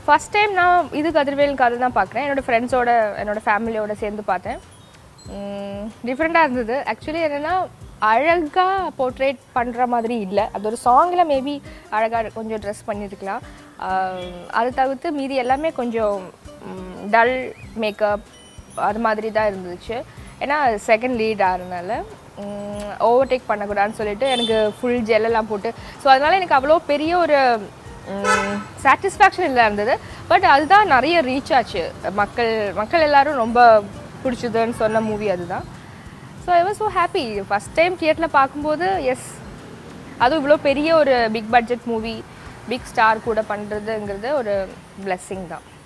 first time நான் இது கதிர்வேல் கதை தான் பார்க்குறேன் என்னோடய ஃப்ரெண்ட்ஸோட என்னோடய ஃபேமிலியோட சேர்ந்து பார்த்தேன் டிஃப்ரெண்ட்டாக இருந்தது ஆக்சுவலி என்னென்னா அழகாக போர்ட்ரேட் பண்ணுற மாதிரி இல்லை அது ஒரு சாங்கில் மேபி அழகாக கொஞ்சம் ட்ரெஸ் பண்ணியிருக்கலாம் ஆஹ் அது தவிர்த்து மீதி எல்லாமே கொஞ்சம் டல் மேக்கப் அது மாதிரி தான் இருந்துச்சு ஏன்னா செகண்ட் லீட் ஆகிறதுனால ஓவர்டேக் பண்ணக்கூடாதுன்னு சொல்லிட்டு எனக்கு ஃபுல் ஜெல்லெல்லாம் போட்டு ஸோ அதனால் எனக்கு அவ்வளோ பெரிய ஒரு சாட்டிஸ்ஃபேக்ஷன் இல்லை இருந்தது பட் அதுதான் நிறைய ரீச் ஆச்சு மக்கள் மக்கள் எல்லாரும் ரொம்ப பிடிச்சதுன்னு சொன்ன மூவி அதுதான் so I was so happy first time தியேட்டரில் பார்க்கும்போது எஸ் அதுவும் இவ்வளோ பெரிய ஒரு big budget movie big star கூட பண்ணுறதுங்கிறது ஒரு blessing தான்